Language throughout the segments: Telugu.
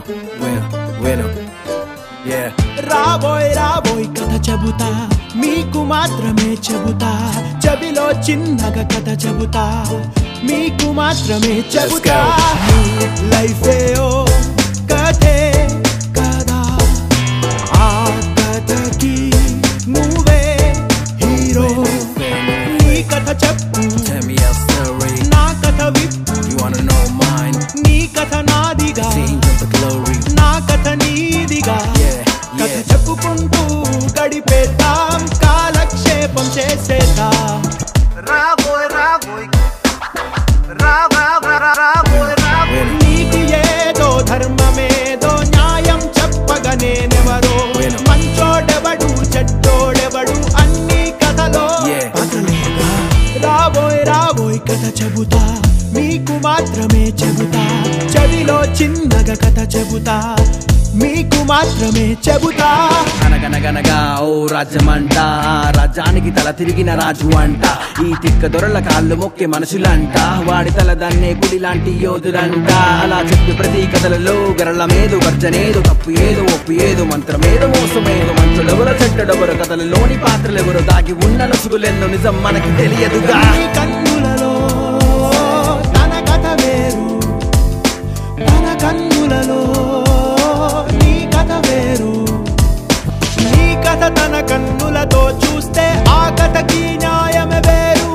bueno, bueno. Yeah. రాబోయ్ రాబోయ్ కథ చెబుతా మీకు మాత్రమే చెబుతా చెవిలో చిన్నగా కథ చెబుతా మీకు మాత్రమే చెబుతా మీ లైఫే ఓ కథే కదా ఆ కథకి నువ్వే హీరో నీ కథ చెప్పు Tell me your story. నా కథ విప్పు You wanna know mine? నీ కథ నాదిగా Sing of the glory. నా కథ నీదిగా Yeah, కథ yeah. చెప్పుకుంటూ గడిపేద్దాం కాలక్షేపం చేసేద్దాం రాబోయ్ రాబోయ్ రా రా రా రా రాబోయ్ రాబోయ్ Bueno, నీతి ఏదో ధర్మమేదో న్యాయం చెప్పగా నేనెవరో Bueno. మంచోడెవడు చెడ్డోడెవడు అన్ని కథలో Yeah. పగలేగా రాబోయ్ రాబోయ్ కథ చెబుతా మీకు మాత్రమే చెబుతా చెవిలో చిన్నగా కథ చెబుతా మీకు మాత్రమే చెబుతా అనగనగనగా ఓ రాజ్యమంట రాజ్యానికి తల తిరిగిన రాజు అంట ఈ తిక్క దొరల కాళ్ళు మొక్కే మనుషులంట వాడి తల దన్నే గుడి లాంటి యోధులంట అలా చెప్పి ప్రతి కథలలో గరళమేదో గర్జనేదో తప్పు ఏదో ఒప్పు ఏదో మంత్రమేదో మోసమేదో మంచులెవరో చెడ్డడెవరో కథలలోని పాత్రలెవరో దాగి ఉన్న నసుగులెన్నో నిజం మనకి తెలియదుగా నీ కన్నులలో తన కథ వేరు తన కన్నులలో నీ కథ వేరు నీ కథ తన కన్నులతో చూస్తే ఆ కథకి న్యాయమే వేరు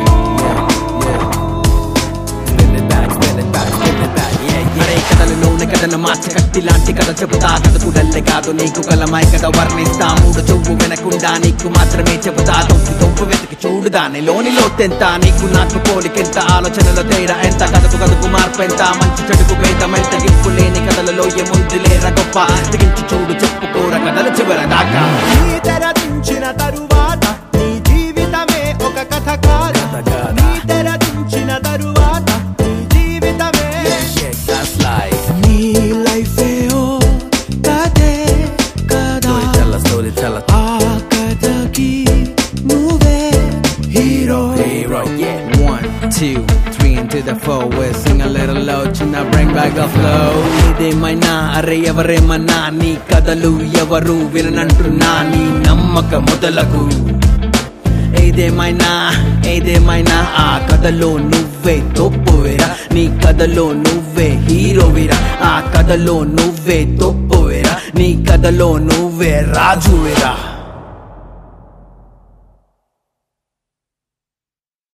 అరే కథలలోని కథను మార్చి కత్తి లాంటి కథ చెబుతా కథకు డల్లె కాదు నీకు కలమాయి కథ వర్ణిస్తా మూడు చెవు వినకుండా నీకు మాత్రమే చెబుతా తొప్పు తొప్పు వెతికి చూడు దానిలోని లోతెంత నీకు నాకు పోలికెంత ఆలోచనలో తేడా ఎంత కథకు కథకు మార్పు ఎంత మంచి చెడుకు భేదమెంత గిప్పు లేని కథలలో ఏముంది లేరా గొప్ప తెగించి చూడు చెప్పుకోర కథల చివర దాకా నీ తెరదించిన తరువాత నీ జీవితమే ఒక కథ కాదా కథ కాదా? నీ తెరదించిన తరువాత నీ జీవితమే నీ లైఫే ఓ కథే కదా ఆ కథకి నువ్వే hero Hero, yeah. One, two, three, into the four. We'll sing a little low, చిన్న bring back the flow. ఇదేమైనా అరే ఎవరేమన్నా నీ కథలు ఎవరు విననంటున్నా నీ నమ్మక మొదలకు ఏదేమైనా ఏదేమైనా ఆ కథలో నువ్వే తొప్పువేరా నీ కథలో నువ్వే హీరోవిరా ఆ కథలో నువ్వే తొప్పువేరా నీ కథలో నువ్వే రాజువేరా